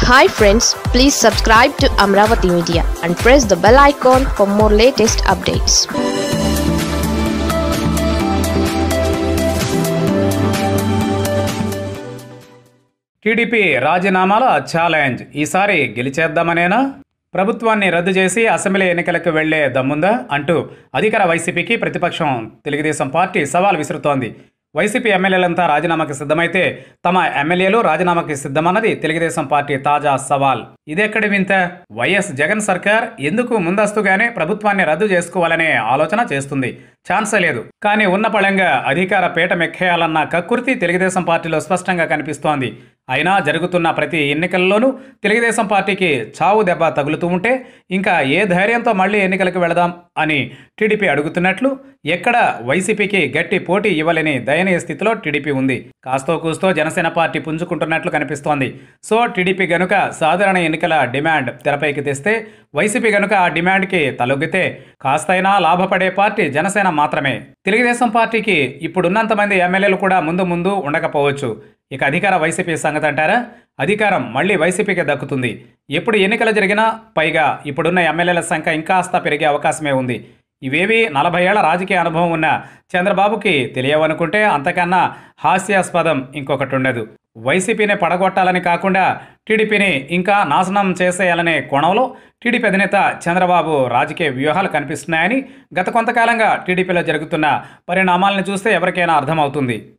hi friends please subscribe to Amaravati Media and press the bell icon for more latest updates TDP రాజీనామాల challenge ఈసారి గెలిచేద్దామనేనా ప్రభుత్వాన్ని రద్దు చేసి అసెంబ్లీ ఎన్నికలకు వెళ్లే దమ్ముందా అంటూ అధికార వైసీపీకి ప్రతిపక్షం తెలుగుదేశం పార్టీ సవాల్ విసురుతోంది వైసీపీ ఎమ్మెల్యేలంతా రాజీనామాకి సిద్ధమైతే తమ ఎమ్మెల్యేలు రాజీనామాకి సిద్ధమన్నది తెలుగుదేశం పార్టీ తాజా సవాల్ ఇదెక్కడి వింత వైఎస్ జగన్ సర్కార్ ఎందుకు ముందస్తుగానే ప్రభుత్వాన్ని రద్దు చేసుకోవాలనే ఆలోచన చేస్తుంది ఛాన్సే లేదు కానీ ఉన్న పళంగా అధికార పీట మెక్కేయాలన్న కక్కుర్తి తెలుగుదేశం పార్టీలో స్పష్టంగా కనిపిస్తోంది అయినా జరుగుతున్న ప్రతి ఎన్నికల్లోనూ తెలుగుదేశం పార్టీకి చావు దెబ్బ తగులుతూ ఉంటే ఇంకా ఏ ధైర్యంతో మళ్ళీ ఎన్నికలకు వెళదాం అని టీడీపీ అడుగుతున్నట్లు ఎక్కడ వైసీపీకి గట్టి పోటీ ఇవ్వలేని దయనీయ స్థితిలో టీడీపీ ఉంది కాస్తో కూస్తో జనసేన పార్టీ పుంజుకుంటున్నట్లు కనిపిస్తోంది సో టీడీపీ గనుక సాధారణ ఎన్నికల డిమాండ్ తెరపైకి తెస్తే వైసీపీ గనుక ఆ డిమాండ్కి తలొగ్గితే కాస్తైనా లాభపడే పార్టీ జనసేన మాత్రమే తెలుగుదేశం పార్టీకి ఇప్పుడున్నంత మంది ఎమ్మెల్యేలు కూడా ముందు ముందు ఉండకపోవచ్చు ఇక అధికార వైసీపీ సంగతి అంటారా అధికారం మళ్ళీ వైసీపీకి దక్కుతుంది ఎప్పుడు ఎన్నికలు జరిగినా పైగా ఇప్పుడున్న ఎమ్మెల్యేల సంఖ్య ఇంకాస్త పెరిగే అవకాశమే ఉంది ఇవేవి నలభై ఏళ్ల రాజకీయ అనుభవం ఉన్న చంద్రబాబుకి తెలియవనుకుంటే అంతకన్నా హాస్యాస్పదం ఇంకొకటి ఉండదు వైసీపీని పడగొట్టాలని కాకుండా టీడీపీని ఇంకా నాశనం చేసేయాలనే కోణంలో టీడీపీ అధినేత చంద్రబాబు రాజకీయ వ్యూహాలు కనిపిస్తున్నాయని గత కొంతకాలంగా టీడీపీలో జరుగుతున్న పరిణామాలను చూస్తే ఎవరికైనా అర్థమవుతుంది